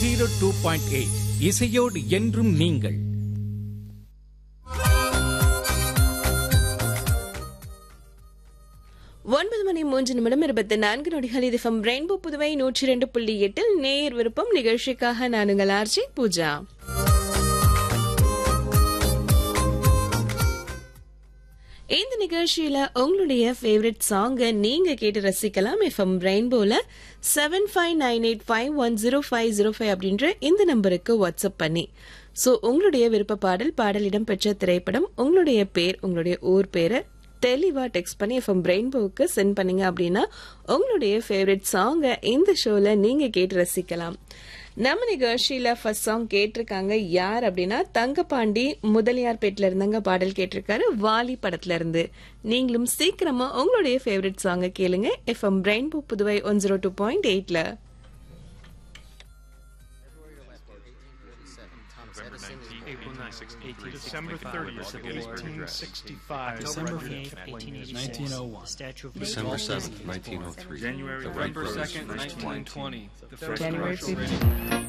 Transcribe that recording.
Zero two point eight இசையோடு என்றும் நீங்கள் ஒன்பது மணி மூன்று நிமிடம் இருபத்தி நான்கு நொடிகள் இது ஃப்ரம் ரெயின்போ புதுவை நூற்றி ரெண்டு புள்ளி எட்டில் நேர் விருப்பம் நிகழ்ச்சிக்காக நான் உங்கள் ஆர்ஜி பூஜா இந்த நிகழ்ச்சியில உங்களுடைய ஃபேவரட் சாங்கை நீங்க கேட்டு ரசிக்கலாம் எஃப்எம் ரெயின்போல seven five nine eight five one zero five zero five அப்படின்ற இந்த நம்பருக்கு வாட்ஸ்அப் பண்ணி ஸோ உங்களுடைய விருப்ப பாடல் பாடல் இடம்பெற்ற திரைப்படம் உங்களுடைய பேர் உங்களுடைய ஊர் பேரை தெளிவா டெக்ஸ்ட் பண்ணி எஃப்எம் ரெயின்போவுக்கு சென்ட் பண்ணீங்க அப்படின்னா உங்களுடைய ஃபேவரட் சாங்கை இந்த ஷோல நீங்க கேட்டு ரசிக்கலாம் நம்ம நிகழ்ச்சியில ஃபர்ஸ்ட் சாங் கேட்டிருக்காங்க யார் அப்படின்னா தங்கபாண்டி முதலியார்பேட்டில இருந்தாங்க பாடல் கேட்டிருக்காரு வாலி படத்துல இருந்து நீங்களும் சீக்கிரமா உங்களுடைய ஃபேவரட் சாங்கை கேளுங்க FM rainbow Puduvai one zero two point எயிட்ல April 9th, December 30th, 1865. December Frederick 8th, Kipling. 1901. Statue of December Liberty. 7th, 1903. January The right November rose 2nd, first 1920. The first January commercial 15th. radio.